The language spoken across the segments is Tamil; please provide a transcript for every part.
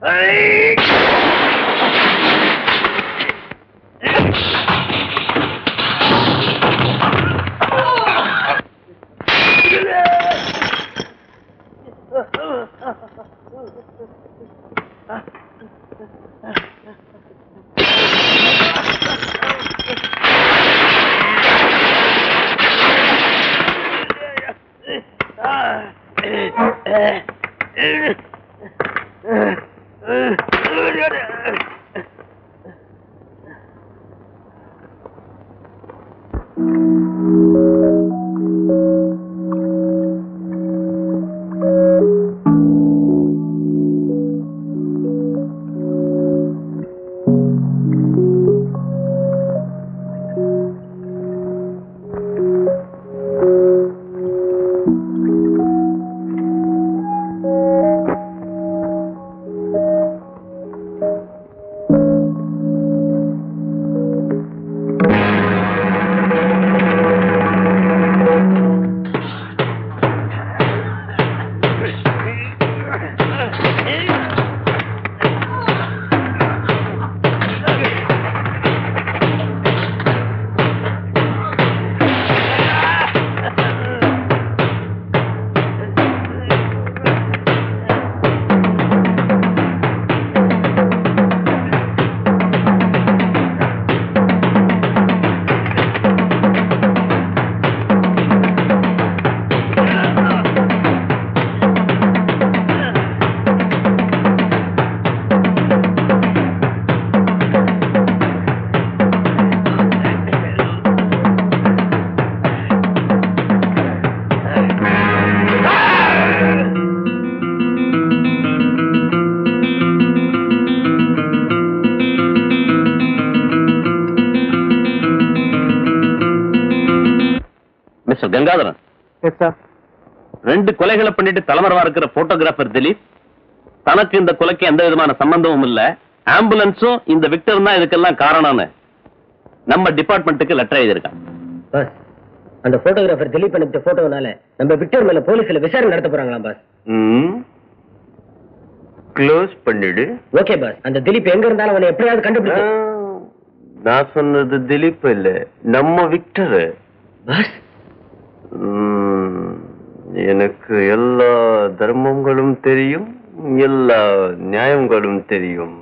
மிஸ்டர் கங்காதரன் எஸ் சார் ரெண்டு கொலைகளை பண்ணிட்டு தலைமறைவா இருக்கிற போட்டோகிராஃபர் திலீப் தனக்கு இந்த கொலைக்கு எந்த விதமான சம்பந்தமும் இல்ல ஆம்புலன்ஸும் இந்த விக்டர் தான் இதுக்கெல்லாம் காரணம்னு நம்ம டிபார்ட்மெண்ட்டுக்கு லெட்டர் எழுதியிருக்கான் பாஸ் அந்த போட்டோகிராஃபர் திலீப் அனுப்பிச்ச போட்டோனால நம்ம விக்டர் மேல போலீஸ்ல விசாரணை நடத்த போறாங்களாம் பாஸ் க்ளோஸ் பண்ணிடு ஓகே பாஸ் அந்த திலீப் எங்க இருந்தாலும் அவனை எப்படியாவது கண்டுபிடிச்சு நான் சொன்னது திலீப் இல்ல நம்ம விக்டர் பாஸ் எனக்கு எல்லா தர்மங்களும் தெரியும் எல்லா நியாயங்களும் தெரியும்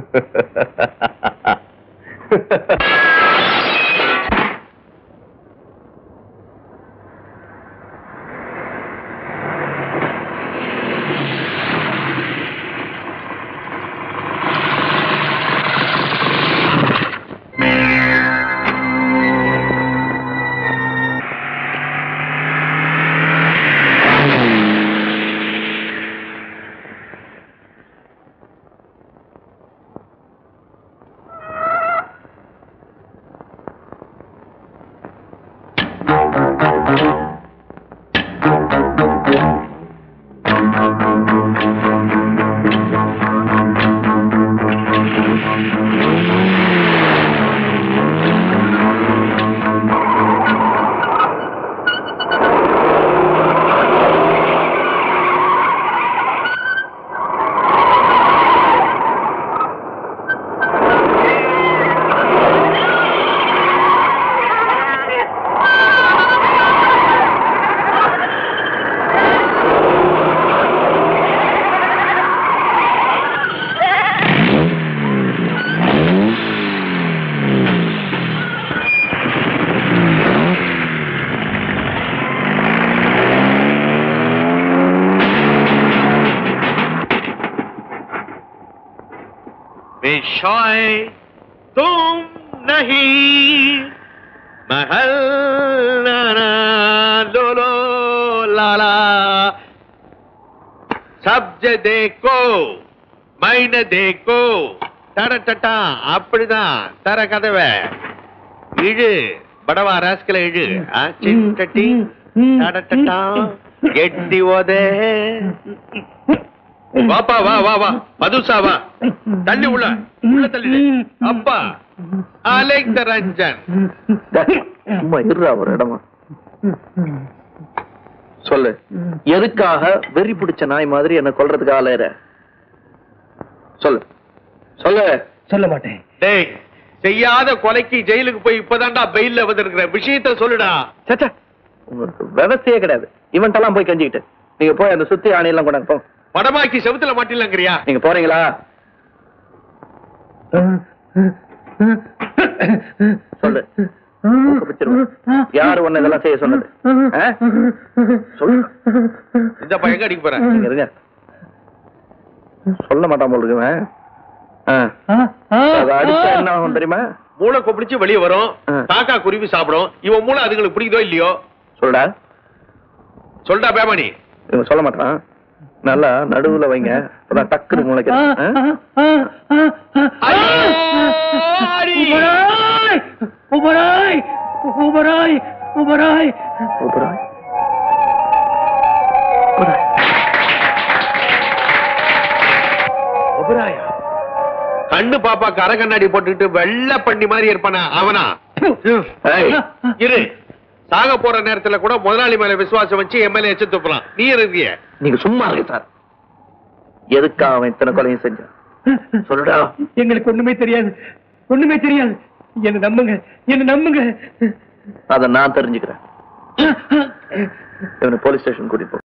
विषय तुम नहीं महल नाना लो लो लाला சப்ஜ தேக்கோ மைன தேக்கோ தரட்டா அப்படிதான் தர கதவை இழு படவா ராஸ்கல இழு ஆ, சிட்டட்டி தடட்டா கெட்டி ஓதே வாப்பா வா வா வா மதுசா வா தள்ளி உள்ள உள்ள தள்ளி அப்பா அலெக் ரஞ்சன் சும்மா இருறா ஒரு இடமா சொல்லு எதுக்காக வெறி பிடிச்ச நாய் மாதிரி என்ன கொல்றதுக்கு ஆளையற சொல்லு சொல்லு சொல்ல மாட்டேன் டேய் செய்யாத கொலைக்கு ஜெயிலுக்கு போய் இப்பதான்டா பெயில்ல வந்திருக்கிற விஷயத்த சொல்லுடா சச்சா உங்களுக்கு விவசாயே கிடையாது இவன்ட்டெல்லாம் போய் கஞ்சிக்கிட்டு நீங்க போய் அந்த சுத்தி ஆணையெல்லாம் கொண்டாங்க போ படமாக்கி செவுத்துல மாட்டிலங்கிறியா நீங்க போறீங்களா சொல்லு மூக்க பிச்சிருவேன். யாரு உன்னை இதெல்லாம் செய்ய சொன்னது ஆ? சொல்லு இந்த பையன் அடிக்க போற நீங்க இருங்க சொல்ல மாட்டான் போல இருக்கு இவன். ஆ. அதை அடிச்சா என்ன ஆகும் தெரியுமா மூளை கொப்பிடிச்சு வெளியே வரும் ஆ. காக்கா குருவி சாப்பிடும் இவன் மூளை அதுங்களுக்கு பிடிக்குதோ இல்லையோ சொல்லுடா சொல்டா பேமணி இவன் சொல்ல மாட்டான் நல்லா நடுவுல வைங்க அப்பதான் டக்குனு முளைக்கிறேன் ஐயோ, அடி. உபராய் உபராய் உபராய் சூப்பராய் கண்ணு பாப்பா கர கண்ணாடி போட்டுக்கிட்டு வெள்ளை பண்ணி மாதிரி இருப்பானா அவனா ஏய், இரு சாக போற நேரத்துல கூட முதலாளி மேல விசுவாசம் வச்சு எம்எல்ஏ எச்சு துப்புறான் நீ இருக்கிய நீங்க சும்மா இருங்க சார் எதுக்கா அவன் இத்தனை கொலையும் செஞ்சான் சொல்லுடா எங்களுக்கு ஒண்ணுமே தெரியாது ஒண்ணுமே தெரியாது என்ன நம்புங்க என்ன நம்புங்க அத நான் தெரிஞ்சுக்கிறேன் இவனை போலீஸ் ஸ்டேஷன் கூட்டிட்டு போ